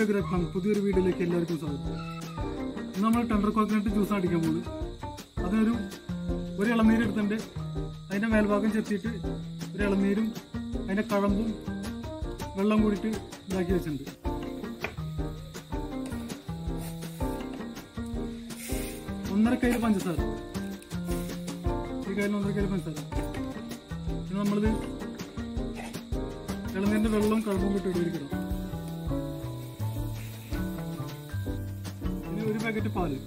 ഗ്രഹം പുതിയൊരു വീഡിയോയിലേക്ക് എല്ലാവർക്കും സ്വാഗതം ഇന്ന് നമ്മൾ ടെൻഡർ കോക്കനട്ട് ജ്യൂസ് അടിക്കാൻ പോകുന്നത് അതിനൊരു ഒരു ഇളനീര് എടുത്തിട്ട് അതിന്റെ മേൽഭാഗം ചെത്തിയിട്ട് ഒരു ഇളനീരും അതിന്റെ കഴമ്പും വെള്ളം കൂടിയിട്ട് ഇതാക്കി വെച്ചിട്ടുണ്ട് ഒന്നര കയ്യിൽ പഞ്ചസാര ഈ കയ്യിൽ ഒന്നര കയ്യിൽ പഞ്ചസാര പിന്നെ നമ്മളിത് ഇളനീരിന്റെ വെള്ളവും കഴമ്പും കൂട്ടി ഇടിയിരിക്കണം ഇനി ഒരു പാക്കറ്റ് പാല്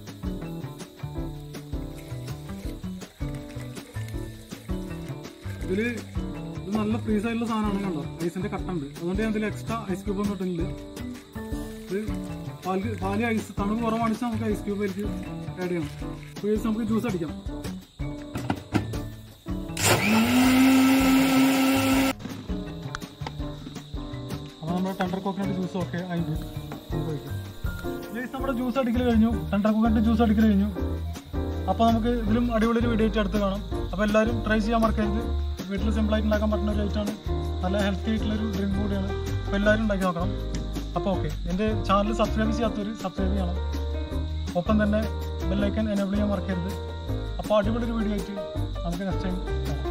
ഇതില് ഇത് നല്ല ഫ്രീസ് ആയിട്ടുള്ള സാധനമാണ് കണ്ടോ ഐസിന്റെ കട്ടുണ്ട് അതുകൊണ്ട് ഞാൻ ഇതിൽ എക്സ്ട്രാ ഐസ് ക്യൂബ് ഒന്നും ഇട്ടില്ല ഇത് പാല് പാല് ഐസ് തണുപ്പ് കുറവാണിച്ച് നമുക്ക് ഐസ് ക്യൂബ് അതിലേക്ക് ആഡ് ചെയ്യണം അപ്പോൾ ഇത് നമുക്ക് ജ്യൂസ് അടിക്കാം അപ്പോൾ നമ്മുടെ ടെൻഡർ കോക്കനട്ട് ജ്യൂസ് ഒക്കെ ആയിട്ട് നമുക്ക് ഒഴിക്കാം ഗൈസ് നമ്മുടെ ജ്യൂസ് അടിക്കൽ കഴിഞ്ഞു ടെൻഡർ കോക്കനട്ട് ജ്യൂസ് അടിക്കൽ കഴിഞ്ഞു അപ്പോൾ നമുക്ക് ഇതിലും അടിപൊളി ഒരു വീഡിയോ ആയിട്ട് അടുത്ത് കാണാം അപ്പോൾ എല്ലാവരും ട്രൈ ചെയ്യാൻ മറക്കരുത് വീട്ടിൽ സിമ്പിളായിട്ട് ഉണ്ടാക്കാൻ പറ്റുന്ന ഒരു ഐറ്റമാണ് നല്ല ഹെൽത്തി ആയിട്ടുള്ള ഒരു ഡ്രിങ്ക് കൂടിയാണ് അപ്പോൾ എല്ലാവരും ഉണ്ടാക്കി നോക്കണം അപ്പോൾ ഓക്കെ എൻ്റെ ചാനൽ സബ്സ്ക്രൈബ് ചെയ്യാത്തവർ സബ്സ്ക്രൈബ് ചെയ്യണം ഒപ്പം തന്നെ ബെല്ലൈക്കൻ എനേബിൾ ചെയ്യാൻ മറക്കരുത് അപ്പോൾ അടിപൊളി ഒരു വീഡിയോ ആയിട്ട് നമുക്ക് നെക്സ്റ്റ് ടൈം കാണാം